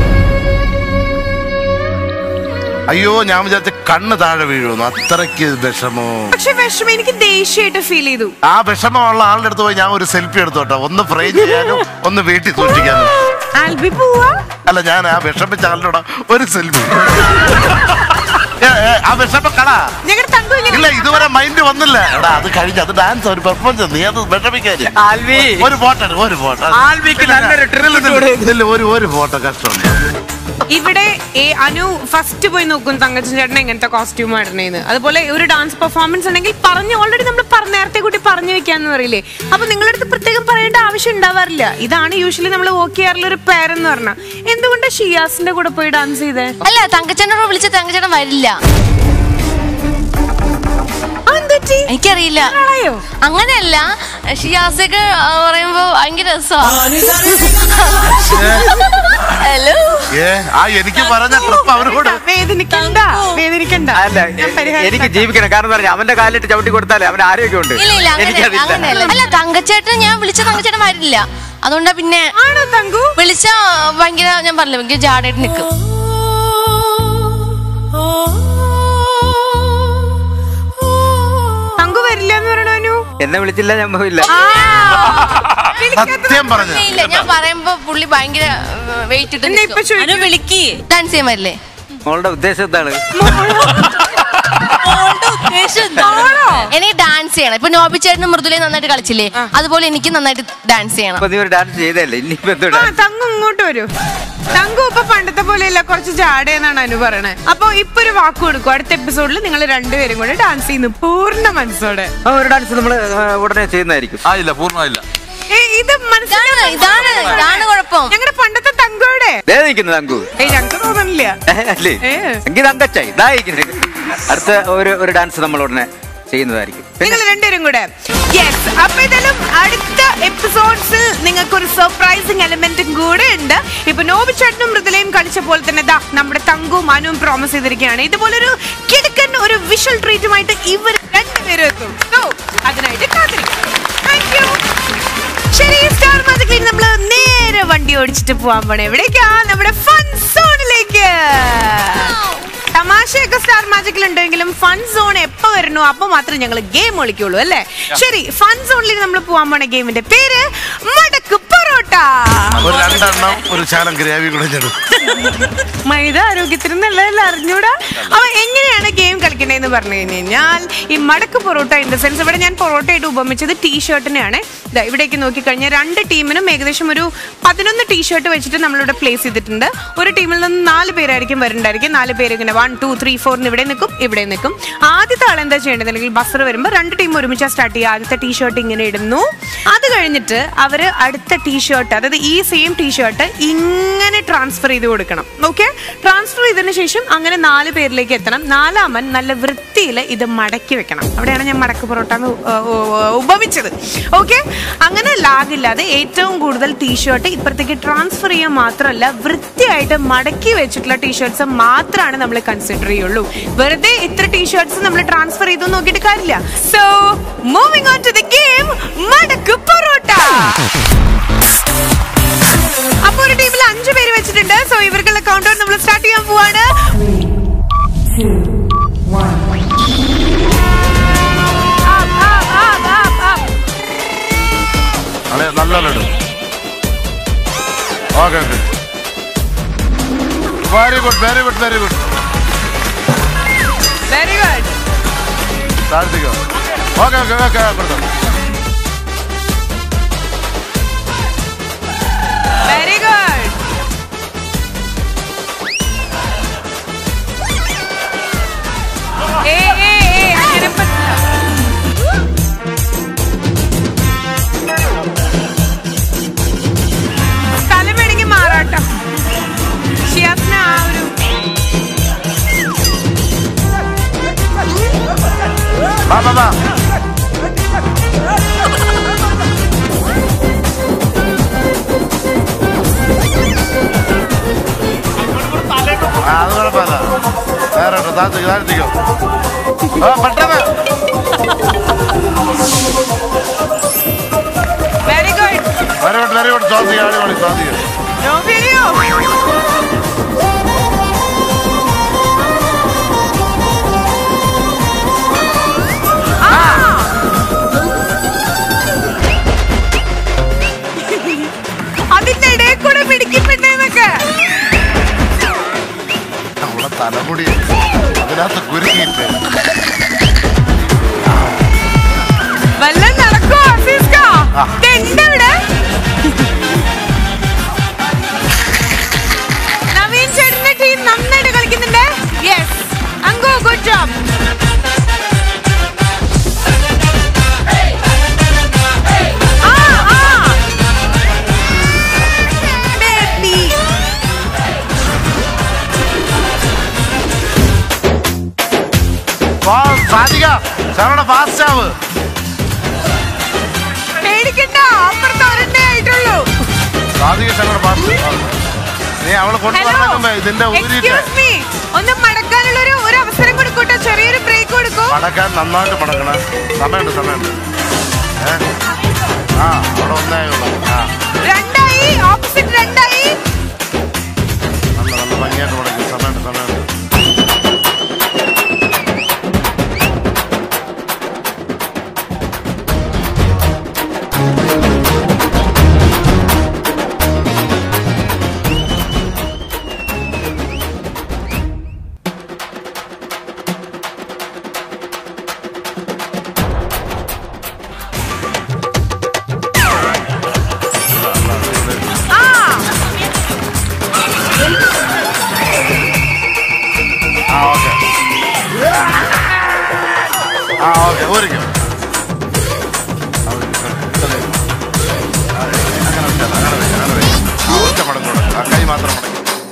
അയ്യോ ഞാൻ വിചാരിച്ച കണ്ണ് താഴെ വീഴുന്നു അത്രയ്ക്ക് വിഷമോ പക്ഷെ വിഷമം എനിക്ക് ദേഷ്യമായിട്ട് ഫീൽ ചെയ്തു ആ വിഷമമുള്ള ആളുടെ അടുത്ത് പോയി ഞാൻ ഒരു സെൽഫി എടുത്തോട്ടെ ഒന്ന് ഫ്രെയിം ചെയ്യാനും ഒന്ന് വീട്ടിൽ സൂക്ഷിക്കാനും ആൽബി പോവാ അല്ല ഞാൻ ആ വിഷമിച്ച ആളുടെ ഒരു സെൽഫി ആ വിഷമ കട ഞങ്ങളുടെ തങ്കു ഇങ്ങനെ ഇല്ല ഇതുവരെ മൈൻഡ് വന്നില്ല എടാ അത് കഴിഞ്ഞ് അത് ഡാൻസ് ഒരു പെർഫോമൻസ് നീ അത് വിഷമിക്കാന് ആൽവി ഒരു ഫോട്ടോ ഒരു ഫോട്ടോ ആൽവിക്ക് നല്ലൊരു ട്രിൽ ഇല്ല ഒരു ഒരു ഫോട്ടോ കഷ്ടമുണ്ട് ഇവിടെ ഏ, അനു ഫസ്റ്റ് പോയി നോക്കും തങ്കച്ചൻ ചേട്ടൻ എങ്ങനത്തെ കോസ്റ്റ്യൂം ഇടണേന്ന് അതുപോലെ ഒരു ഡാൻസ് പെർഫോമൻസ് ഉണ്ടെങ്കിൽ പറഞ്ഞു ഓൾറെഡി നമ്മൾ പറഞ്ഞ നേരത്തെ കൂട്ടി പറഞ്ഞു വെക്കാന്ന് പറയില്ലേ അപ്പൊ നിങ്ങളുടെ അടുത്ത് പ്രത്യേകം പറയേണ്ട ആവശ്യം ഉണ്ടാവാറില്ല ഇതാണ് യൂഷ്വലി നമ്മൾ വർക്ക് ചെയ്യാറുള്ള ഒരു പേരെന്ന് പറഞ്ഞാൽ എന്തുകൊണ്ട് ഷിയാസിന്റെ കൂടെ പോയി ഡാൻസ് ചെയ്തേ അല്ല തങ്കച്ചേട്ടനോട് വിളിച്ച തങ്കച്ചേട്ടൻ വരില്ല ആ, എന്ത് പറ്റി? എനിക്കറിയില്ല ആളായോ? അങ്ങനെയല്ല ഷിയാസൊക്കെ ആ, പറയുമ്പോ ഭയങ്കര രസമാണ് ഹലോ ഏ ആ എനിക്ക് പറഞ്ഞ ട്രിപ്പ് അവരോട് വേദനിക്കണ്ട വേദനിക്കണ്ട അല്ല ഞാൻ പരിഹാരം എനിക്ക് ജീവിക്കണം കാരണം എന്താ പറഞ്ഞാ അവന്റെ കാലിട്ട് ചവിട്ടി കൊടുത്താലേ അവന് ആരോഗ്യമുണ്ട് ഇല്ല ഇല്ല അങ്ങനെ എനിക്കതില്ല അങ്ങനെയല്ല അല്ല തങ്കച്ചേട്ടൻ ഞാൻ വിളിച്ച തങ്കച്ചേട്ടൻ വരില്ല അതുകൊണ്ടാ പിന്നെ ആണോ തങ്കു വിളിച്ച ഭയങ്കര ഞാൻ പറഞ്ഞില്ല ഭയങ്കര ജാടായിട്ട് നിൽക്കും തങ്കു വരില്ല എന്ന് പറയണു അനു എന്നെ വിളിച്ചില്ല ഞാൻ പോയില്ല ആ, വിളിക്കാത്തത് സത്യം പറഞ്ഞു ഇല്ല ഞാൻ പറയുമ്പോ പുള്ളി ഭയങ്കര വെയിറ്റ് ഇട്ട് എന്നെ ഇപ്പൊ നിൽക്കും. അനു ചോദിക്കും വിളിക്ക് ഡാൻസ് ചെയ്യാൻ പറ്റില്ലേ മോളുടെ ഉദ്ദേശം എന്താണ് മോളുടെ ഉദ്ദേശം എന്താണ്? എനിക്ക് ഡാൻസ് ചെയ്യണം ഇപ്പൊ നോബി ചേട്ടനും മൃദുലയും നന്നായിട്ട് കളിച്ചില്ലേ അതുപോലെ എനിക്ക് നന്നായിട്ട് ഡാൻസ് ചെയ്യണം അപ്പൊ നീ ഒരു ഡാൻസ് ചെയ്തല്ലേ ഇനിയിപ്പോ എന്തോ ആ ഡാൻസ് തങ്കു ഇങ്ങോട്ട് വരൂ തങ്കു ഇപ്പൊ പണ്ടത്തെ പോലെയല്ല കുറച്ച് ജാടയെന്നാണ് അനു പറയണേ അപ്പൊ ഇപ്പൊ ഒരു വാക്ക് കൊടുക്കും അടുത്ത എപ്പിസോഡിൽ നിങ്ങൾ രണ്ടുപേരും കൂടെ ഡാൻസ് ചെയ്യുന്നു പൂർണ്ണ മനസ്സോടെ ആ ഒരു ഡാൻസ് നമ്മൾ ഉടനെ ചെയ്യുന്നതായിരിക്കും ആ ഇല്ല പൂർണ്ണമായില്ല ഏ, ഇത് ഇതാണ് ഇതാണ് ഇതാണ് കുഴപ്പം ഞങ്ങളുടെ പണ്ടത്തെ തങ്കോടെ ദേ നിൽക്കുന്നു തങ്കു ഏയ് ഞങ്ങക്ക് തോന്നണില്ല ഏ, അല്ലേ ഏ. എങ്കിൽ തങ്കച്ചായി ഇതാ ഇരിക്കുന്നത്. അടുത്ത ഒരു ഒരു ഡാൻസ് നമ്മൾ ഉടനെ ചെയ്യുന്നതായിരിക്കും നിങ്ങൾ രണ്ടുപേരും കൂടെ യെസ് അപ്പൊ ഇതെല്ലാം അടുത്ത എപ്പിസോഡ്സിൽ നിങ്ങൾക്ക് ഒരു സർപ്രൈസിങ് എലമെന്റും കൂടെ ഉണ്ട് ഇപ്പൊ നോബിച്ചേട്ടനും മൃദുലയും കളിച്ച പോലെ തന്നെ ദാ നമ്മുടെ തങ്കും അനുവും പ്രോമിസ് ചെയ്തിരിക്കുകയാണ് ഇതുപോലൊരു കിടക്കൻ ഒരു വിഷ്വൽ ട്രീറ്റുമായിട്ട് ഇവർ രണ്ടുപേരും എത്തും So, അതിനായിട്ട് കാത്തിരിക്കും Thank you. ശരി സ്റ്റാർ മാജിക്കിൽ നമ്മൾ നേരെ വണ്ടി ഓടിച്ചിട്ട് പോവാൻ പോണേ എവിടേക്കാ നമ്മുടെ ഫൺ സോണിലേക്ക് തമാശയൊക്കെ സ്റ്റാർ മാജിക്കിൽ ഉണ്ടെങ്കിലും ഫൺ സോൺ എപ്പോ വരണോ അപ്പൊ മാത്രമേ ഞങ്ങൾ ഗെയിം കളിക്കുള്ളൂ അല്ലേ ശരി ഫൺ സോണിൽ നമ്മൾ പോവാൻ പോണ ഗെയിമിന്റെ പേര് മടക്ക് പൊറോട്ട ഒരു രണ്ടെണ്ണം ഒരു ശാലം ഗ്രേവി കൂടെ ചെടും മൈദ ആരോഗ്യത്തിന് നല്ലതല്ല അറിഞ്ഞൂടാ അപ്പൊ എങ്ങനെയാണ് ഗെയിം കളിക്കണേന്ന് പറഞ്ഞു കഴിഞ്ഞു കഴിഞ്ഞാൽ ഈ മടക്ക് പൊറോട്ട ഇൻ ദ സെൻസ് ഇവിടെ ഞാൻ പൊറോട്ടയായിട്ട് ഉപമിച്ചത് ടീഷർട്ടിനെയാണ് ദാ ഇവിടേക്ക് നോക്കിക്കഴിഞ്ഞാൽ രണ്ട് ടീമിനും ഏകദേശം ഒരു പതിനൊന്ന് ടീഷർട്ട് വെച്ചിട്ട് നമ്മളിവിടെ പ്ലേസ് ചെയ്തിട്ടുണ്ട് ഒരു ടീമിൽ നിന്ന് നാല് പേരായിരിക്കും വരുന്നുണ്ടായിരിക്കും നാല് പേര് ഇങ്ങനെ വൺ ടു ത്രീ ഫോറിന് ഇവിടെ നിൽക്കും ഇവിടെ നിൽക്കും ആദ്യത്തെ ആൾ എന്താ ചെയ്യേണ്ടത് അല്ലെങ്കിൽ ബസർ വരുമ്പോൾ രണ്ട് ടീം ഒരുമിച്ച് സ്റ്റാർട്ട് ചെയ്യുക ആദ്യത്തെ ടീഷർട്ട് ഇങ്ങനെ ഇടുന്നു അത് കഴിഞ്ഞിട്ട് അവര് അടുത്ത ടീഷർട്ട് അതായത് ഈ സെയിം ടീഷർട്ട് ഇങ്ങനെ ട്രാൻസ്ഫർ ചെയ്ത് കൊടുക്കണം ഓക്കെ ട്രാൻസ്ഫർ ചെയ്തതിന് ശേഷം അങ്ങനെ നാല് പേരിലേക്ക് എത്തണം നാലാമൻ നല്ല വൃത്തിയിൽ ഇത് മടക്കി വെക്കണം അവിടെയാണ് ഞാൻ മടക്ക് പൊറോട്ട എന്ന് ഉ- ഉ- ഉപമിച്ചത് ഓക്കെ അങ്ങനെ ലാഗില്ലാതെ ഏറ്റവും കൂടുതൽ ടീഷർട്ട് ഇപ്പുറത്തേക്ക് ട്രാൻസ്ഫർ ചെയ്യാൻ മാത്രമല്ല വൃത്തിയായിട്ട് മടക്കി വെച്ചിട്ടുള്ള ടീഷർട്ട്സ് മാത്രമാണ് നമ്മൾ കൺസിഡർ ചെയ്യുള്ളൂ വെറുതെ ഇത്ര ടീഷർട്ട്സ് നമ്മൾ ട്രാൻസ്ഫർ ചെയ്തു നോക്കിയിട്ട് കാര്യമില്ല so moving on to the game മടക്ക് പൊറോട്ട പോവാണ് Up, up, up, up, up. അതെ നല്ല laddu okay okay very good very good very good Very good. താഴ്ത്തിക്കോ ഓക്കെ ഓക്കെ ഓക്കെ കൊടുത്തോ Very good. ഏയ്, ഏയ്, ഏയ്, അങ്ങനെ പറ്റില്ല. സ്ഥലം വേണമെങ്കിൽ മാറാട്ടോ ഷിയാസിന് ആ ഒരു വാ വാ വാ ആ, അത് കുഴപ്പമില്ല വേറെ ഇട്ടോ, താഴ്ത്തിക്കോ താഴ്ത്തിക്കോ ആ പെട്ടെന്ന് very good very good very good Swadhika അടിപൊളി സ്വാധിക നോ വീഡിയോ അതിന്റെ ഇടയിൽ കൂടെ പിടിക്കപ്പെട്ടെന്നൊക്കെ നമ്മുടെ തലമുടി അതിനകത്ത് കുരുങ്ങിയിട്ട് വല്ലം നടക്കോ അസീസ്ക ആ. ഇതെന്താ ഇവിടെ നവീൻ ചേട്ടന്റെ ടീം നന്നായിട്ട് കളിക്കുന്നുണ്ട് യെസ് അങ്കോ ഗുഡ് ജോബ് ആ ആ ബേബി വാ, സാധിക ശരവണ ഫാസ്റ്റ് ആവ് പേടിക്കണ്ട അപ്പുറത്ത് ഒരെണ്ണേ ആയിട്ടുള്ളൂ സാധിക ശരവണ ഫാസ്റ്റ് നീ അവളെ ഹലോ കൊണ്ടുവരണ ഇതിന്റെ ഊരിട്ട് എക്സ്ക്യൂസ് മീ ഒന്ന് മടക്കാനുള്ള ഒരു ഒരു അവസരം കൊടുക്കൂട്ടോ ചെറിയൊരു ബ്രേക്ക് കൊടുക്കൂ മടക്കാൻ നന്നായിട്ട് മടക്കണം സമയമുണ്ട് സമയമുണ്ട് ഏ ആ അവിടെ ഒന്നേ ഉള്ളൂ ആ രണ്ടായി ഓപ്പോസിറ്റ് രണ്ടായി നല്ല നല്ല ഭംഗിയായിട്ട് മടക്കും സമയമുണ്ട് സമയമുണ്ട് ആ ആ ഓക്കെ ആ ഓക്കെ ഊരിക്കും അങ്ങനെ വെച്ചാൽ അങ്ങനെ വെക്കാം അങ്ങനെ വെക്കാം ആ ഒറ്റ മടങ്ങ് കൊടുക്കും ആ കൈ മാത്രം മടങ്ങി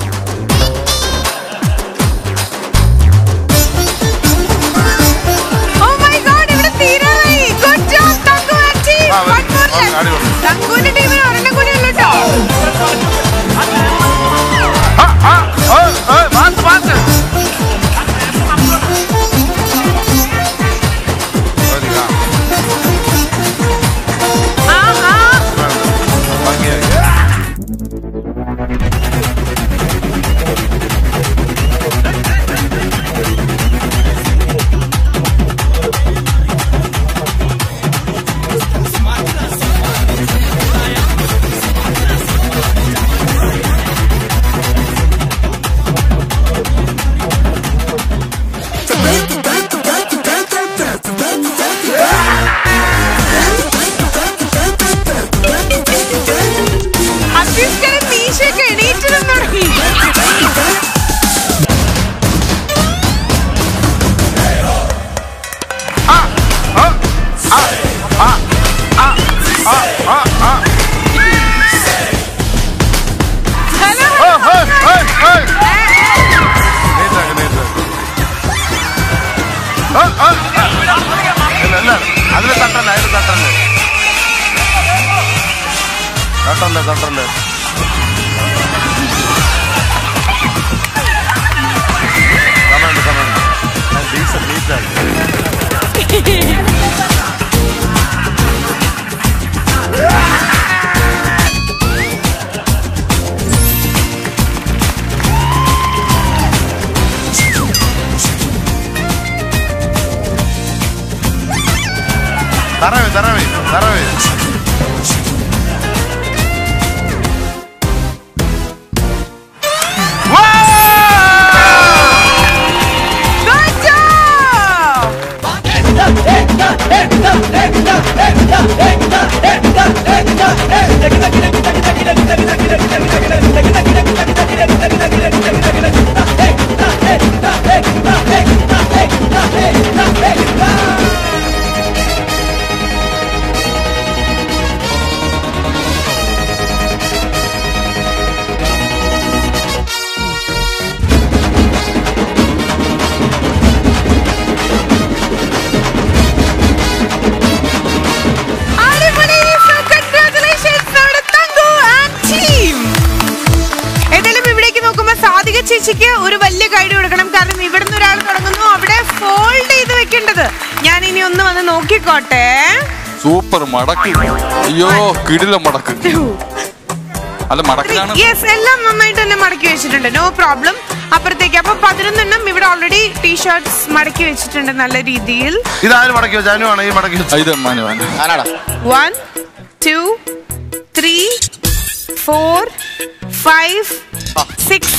ഓ മൈ ഗോഡ് ഇവിടെ തീരാറായി ഗുഡ് ജോബ് തങ്കു ആൻറ്റി ആ, വൺ മോർ ഓക്കേ, അടിപൊളി. തങ്കുവിന്റെ ടീമിന് ഒരെണ്ണം കൂടി ഉള്ളൂ കേട്ടോ ആ ആ ഓ ഓ ഫാസ്റ്റ് ഫാസ്റ്റ് ആ ആ ഭംഗിയായി അസീസ്കരെ മീശയൊക്കെ എണീറ്റ് നിന്ന് തുടങ്ങി ഹലോ ഓ ഹേയ് ഹേയ് ഹേയ് നീറ്റാക്ക് നീറ്റാക്ക് ഓ ഓ ഇല്ല ഇല്ല അതിൽ തട്ടല്ലേ അതിൽ തട്ടല്ലേ തട്ടല്ലേ തട്ടല്ലേ സമയമുണ്ട് സമയമുണ്ട് ഞാൻ ഡീസൽ നീറ്റാക്കി തറവേ തറവേ Good job! അടിപൊളി! So congratulations നമ്മുടെ തങ്കു and team. ഏതായാലും ഇവിടേക്ക് നോക്കുമ്പോ സാധിക ചേച്ചിക്ക് ഒരു വലിയ ഗൈഡ് കൊടുക്കണം കാരണം ഇവിടുന്ന് ഒരാൾ തുടങ്ങുന്നു അവിടെ ഫോൾഡ് ചെയ്ത് വെക്കേണ്ടത് ഞാൻ ഇനി ഒന്ന് വന്ന് നോക്കിക്കോട്ടെ സൂപ്പർ മടക്ക് അയ്യോ കിടില മടക്ക് അല്ല മടക്കിലാണ് യെസ് എല്ലാം നന്നായിട്ട് തന്നെ മടക്കി വെച്ചിട്ടുണ്ട് നോ പ്രോബ്ലം അപ്പുറത്തേക്ക് അപ്പൊ പതിനൊന്നെണ്ണം ഇവിടെ ഓൾറെഡി ടീഷർട്സ് മടക്കി വെച്ചിട്ടുണ്ട് നല്ല രീതിയിൽ ഇതാരും മടക്കി വെച്ചു അനുവാണ് ഈ മടക്കി വെച്ചു ഇത് Manu Manu one two three four five six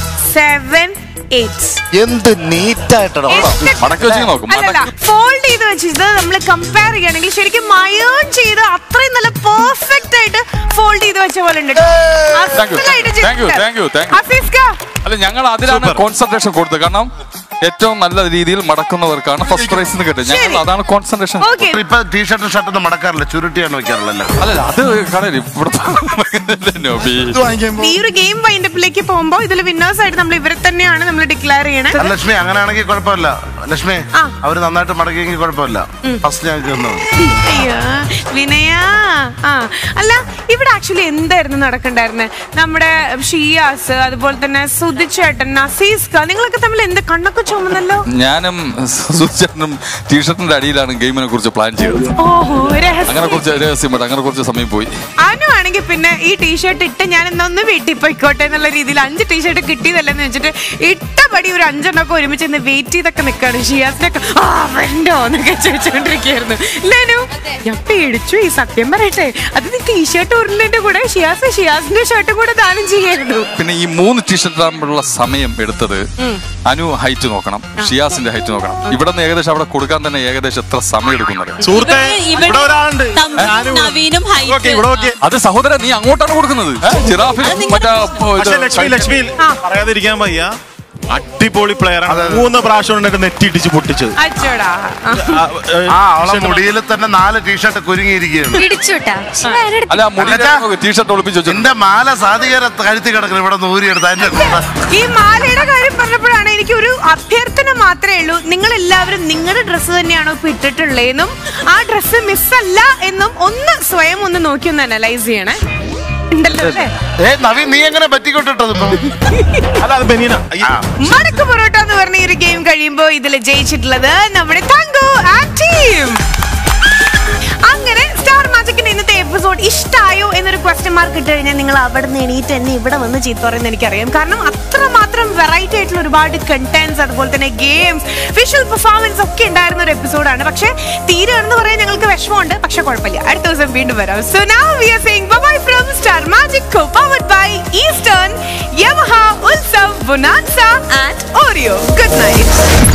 seven eight എന്ത് നീറ്റായിട്ടാണ് മടക്കി വെച്ച് നോക്കും അല്ലല്ല ഫോൾഡ് ചെയ്ത് വെച്ചത് നമ്മൾ കമ്പയർ ചെയ്യുകയാണെങ്കിൽ ശരിക്കും മയോൺ ചെയ്ത് അത്രയും നല്ല പെർഫെക്റ്റ് ആയിട്ട് ഫോൾഡ് ചെയ്ത് വെച്ച പോലെ ഉണ്ട് കേട്ടോ. Thank you, അസലായിട്ട് thank you, ചെയ്തിട്ടുണ്ട്. thank you, thank you. ഹഫീസ്ക, അല്ല ഞങ്ങൾ അതിലാണ് കോൺസെൻട്രേഷൻ കൊടുത്തത് കാരണം ഏറ്റവും നല്ല രീതിയിൽ മടക്കുന്നവർക്കാണ് ഫസ്റ്റ് പ്രൈസ് എന്ന് കിട്ടുന്നത് ഞങ്ങൾ അതാണ് കോൺസെൻട്രേഷൻ Okay. ഇപ്പൊ ടീഷർട്ടും ഷർട്ടൊന്നും മടക്കാറില്ല ചുരുട്ടിയാണ് വെക്കാറുള്ളത് അല്ലല്ല അത് കടയിൽ ഇവിടുത്തെ നോബി ഈ ഒരു ഗെയിം വൈൻഡപ്പിലേക്ക് പോകുമ്പോൾ ഇതിൽ വിന്നേഴ്സ് ആയിട്ട് നമ്മൾ ഇവരെ തന്നെയാണ് നമ്മൾ ഡിക്ലെയർ ചെയ്യണേ അല്ല, ലക്ഷ്മി അങ്ങനെയാണെങ്കിൽ കുഴപ്പമില്ല ലക്ഷ്മി ആ. അവര് നന്നായിട്ട് മടക്കിയെങ്കിൽ കുഴപ്പമില്ല ഫസ്റ്റ് ഞങ്ങൾക്ക് തന്നു അയ്യോ വിനയ ആ അല്ല ഇവിടെ ആക്ച്വലി എന്തായിരുന്നു നടക്കണ്ടായിരുന്നത് നമ്മുടെ ഷിയാസ് അതുപോലെ തന്നെ സുധിച്ചേട്ടൻ നസീസ്ക നിങ്ങളൊക്കെ തമ്മിൽ എന്ത് കണ്ണൊക്കെ ചുമന്നല്ലോ ഞാനും സുചേട്ടനും ടീഷർട്ടിന്റെ അടിയിലാണ് ഗെയിമിനെ കുറിച്ച് പ്ലാൻ ചെയ്തത് ഓഹോ അങ്ങനെ രഹസ്യം കുറച്ച് രഹസ്യമായിട്ട് അങ്ങനെ കുറച്ച് സമയം പോയി അനു ആണെങ്കിൽ പിന്നെ ഈ ടീഷർട്ട് ഇട്ട് ഞാൻ എന്നൊന്ന് വീട്ടിൽ പോയിക്കോട്ടെ എന്നുള്ള രീതിയിൽ അഞ്ച് ടീഷർട്ട് കിട്ടിയതല്ലെന്ന് വെച്ചിട്ട് ഇട്ടപടി ഒരു അഞ്ചെണ്ണൊക്കെ ഒരുമിച്ച് ഇന്ന് വെയിറ്റ് ചെയ്തൊക്കെ നിൽക്കാണ് ഷിയാസിനൊക്കെ ആ വേണ്ടോ എന്നൊക്കെ ചോദിച്ചുകൊണ്ടിരിക്കുകയായിരുന്നു ലേനു ഞാൻ പേടിച്ചു ഈ സത്യം പറയട്ടെ അത് നീ ടീഷർട്ട് ഉരുളിന്റെ കൂടെ ഷിയാസ് ഷിയാസിന്റെ ഷർട്ടും കൂടെ ദാനം ചെയ്യായിരുന്നു പിന്നെ ഈ മൂന്ന് ടീഷർട്ട് ആകുമ്പോഴുള്ള സമയം എടുത്തത് അനു ഹൈറ്റ് നോക്കണം ഷിയാസിന്റെ ഹൈറ്റ് നോക്കണം ഇവിടെ നിന്ന് ഏകദേശം അവിടെ കൊടുക്കാൻ തന്നെ ഏകദേശം എത്ര സമയം എടുക്കുന്നത് സുഹൃത്തെ ഇവിടെ ഇവിടെ ഒരാളുണ്ട് തം- നവീനും ഓക്കെ ഇവിടെ ഓക്കെ ഹൈറ്റ് അത് സഹോദരൻ നീ അങ്ങോട്ടാണ് കൊടുക്കുന്നത് ജിറാഫിൽ മറ്റേ ഓ, ഇത് പക്ഷെ ലക്ഷ്മി ലക്ഷ്മി പറയാതിരിക്കാൻ വയ്യ അടിപൊളി പ്ലെയർ ആണ് മൂന്ന് പ്രാവശ്യം കൊണ്ടിട്ട് നെറ്റിയിടിച്ച് പൊട്ടിച്ചത് അച്ചോടാ ആ, ഏ, ആ അവളെ മുടിയിൽ തന്നെ നാല് ടീഷർട്ട് കുരുങ്ങിയിരിക്കുകയാണ് പിടിച്ചുട്ടാ അല്ല മുടി ടീഷർട്ട് ഒളിപ്പിച്ച് വെച്ചു എന്റെ മാല സാധികര കഴുത്തി കിടക്കണം ഇവിടെ നൂരിയെടുത്ത് അതിന്റെ കൂടെ ഈ മാലയുടെ കാര്യം പറഞ്ഞപ്പോഴാണ് എനിക്ക് ഒരു അഭ്യർത്ഥന മാത്രമേ ഉള്ളൂ നിങ്ങൾ എല്ലാവരും നിങ്ങളുടെ ഡ്രസ്സ് തന്നെയാണോ ഇപ്പൊ ഇട്ടിട്ടുള്ളതെന്നും ആ ഡ്രസ്സ് മിസ്സല്ല എന്നും ഒന്ന് സ്വയം ഒന്ന് നോക്കി ഒന്ന് അനലൈസ് ചെയ്യണേ ഉണ്ടല്ലോ അല്ലേ ഏ നവീൻ നീ എങ്ങനെ പറ്റിക്കൊണ്ടിട്ടത് ഇപ്പൊ അല്ല അത് ബനീന ആ. മടക്ക് പൊറോട്ട എന്ന് പറഞ്ഞ ഈ ഒരു ഗെയിം കഴിയുമ്പോ ഇതിൽ ജയിച്ചിട്ടുള്ളത് നമ്മുടെ തങ്കു ആൻഡ് ടീം അങ്ങനെ സ്റ്റാർ മാജിക്കിന്റെ ഇന്നത്തെ എപ്പിസോഡ് ഇഷ്ടായോ എന്നൊരു ക്വസ്റ്റ്യൻ മാർക്ക് ഇട്ട് കഴിഞ്ഞാൽ നിങ്ങൾ അവിടെ നിന്ന് എണീറ്റ് തന്നെ ഇവിടെ വന്ന് ചീത്ത പറയുന്നത് എനിക്കറിയാം കാരണം അത്രമാത്രം വെറൈറ്റി ആയിട്ടുള്ള ഒരുപാട് കണ്ടന്റ്സ് അതുപോലെ തന്നെ ഗെയിംസ് വിഷ്വൽ പെർഫോമൻസ് ഒക്കെ ഉണ്ടായിരുന്ന ഒരു എപ്പിസോഡാണ് പക്ഷേ തീരുകയാണെന്ന് പറയാൻ ഞങ്ങൾക്ക് വിഷമമുണ്ട് പക്ഷെ കുഴപ്പമില്ല അടുത്ത ദിവസം വീണ്ടും വരാം so now we are saying bye from Star Magic powered by Eastern Yamaha Utsav bonanza and Oreo good night